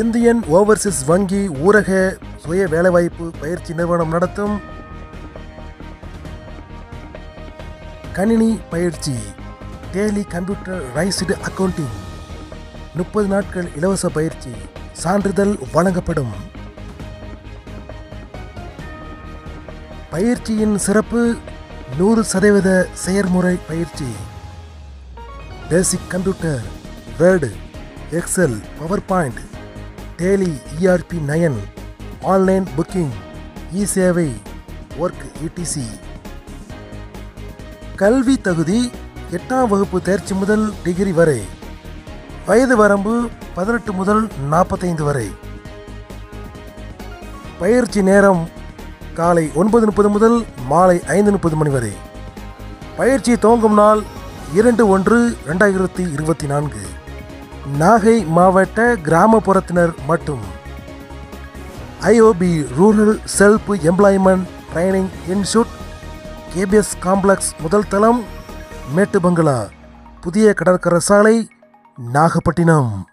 Indian Overseas வங்கி ஊரக சுய வேலைவாய்ப்பு பயிற்சி நிறுவனம் நடத்தும் கணினி பயிற்சி டெய்லி கம்ப்யூட்டர் ரைஸ்டு அக்கவுண்டிங் முப்பது நாட்கள் இலவச பயிற்சி சான்றிதழ் வழங்கப்படும் பயிற்சியின் சிறப்பு நூறு சதவீத செயற்முறை பயிற்சி basic computer word excel power point tally ERP nine online booking e சேவை ஒர்க் இடிசி கல்வி தகுதி எட்டாம் வகுப்பு தேர்ச்சி முதல் டிகிரி வரை வயது வரம்பு பதினெட்டு முதல் நாற்பத்தைந்து வரை பயிற்சி நேரம் காலை ஒன்பது முப்பது முதல் மாலை ஐந்து முப்பது மணி வரை பயிற்சி துவங்கும் நாள் இரண்டு ஒன்று ரெண்டாயிரத்தி இருபத்தி நான்கு நாகை மாவட்ட கிராமப்புறத்தினர் மட்டும் IOB rural self employment training institute KPS complex முதல் தளம் மேட்டு பங்களா புதிய கடற்கரை சாலை நாகப்பட்டினம்